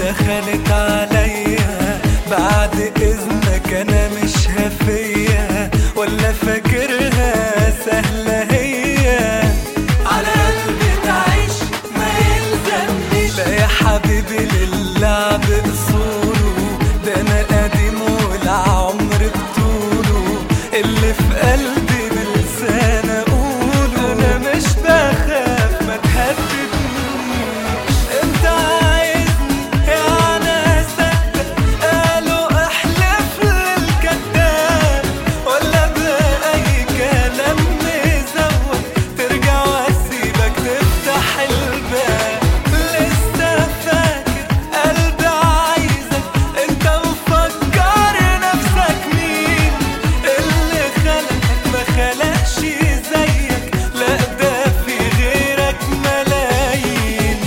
دخلت عليا بعد اذنك انا مش هفيا ولا فاكرها سهلة هي على قلبي تعيش ما يلزمنيش لا يا حبيبي للعب اصوله ده انا قديم والعمر بطوله اللي في قلبي بلسان اقوله انا مش بخاف ما تهددنيش انت عايزني يعني اصدق قالوا احلف للكذاب ولا باي كلام مزود ترجع واسيبك تفتح الباب لسه فاكر قلبي عايزك انت مفكر نفسك مين اللي خلقك ما خلقش زيك لا ده في غيرك ملايين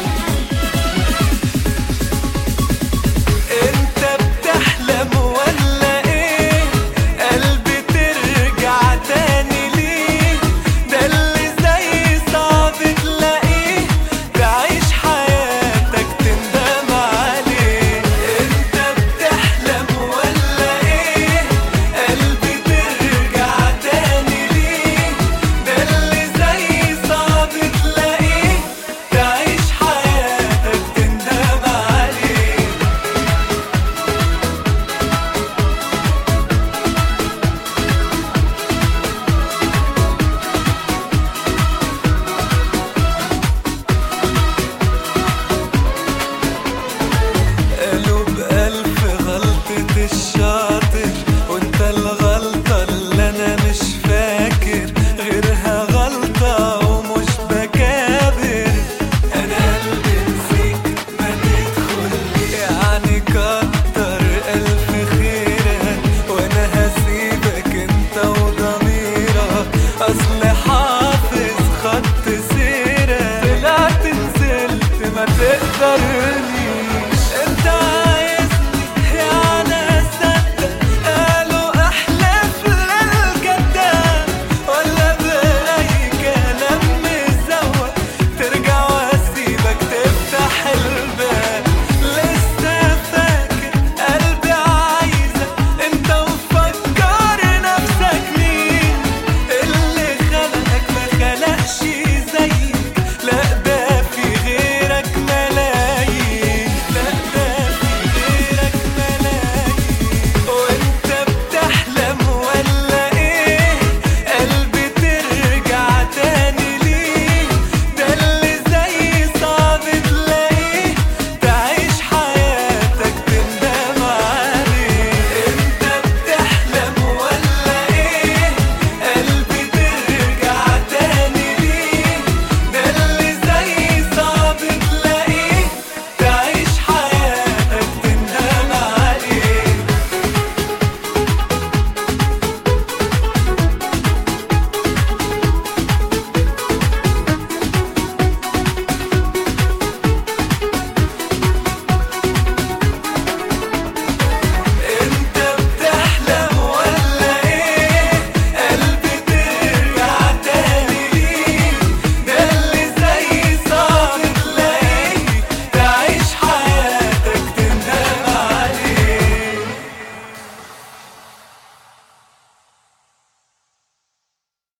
انت بتحلم ولا ايه قلبي ترجع تاني ليه ده اللي زي صعب تلاقيه تعيش حياتك تندم عليه انت بتحلم ولا ايه قلبي ترجع تاني ليه ده اللي زي صعب تلاقيه تعيش حياتك تندم عليه قالوا بألف غلطة الشاطر وانت الغلطة اللي انا مش فاكر غيرها غلطة ومش بكابر انا قلبي نسيك ما تدخل يعني كتر ألف خيرك وانا هسيبك انت وضميرك اصل حافظ خط سيرك طلعت نزلت ما تقدرني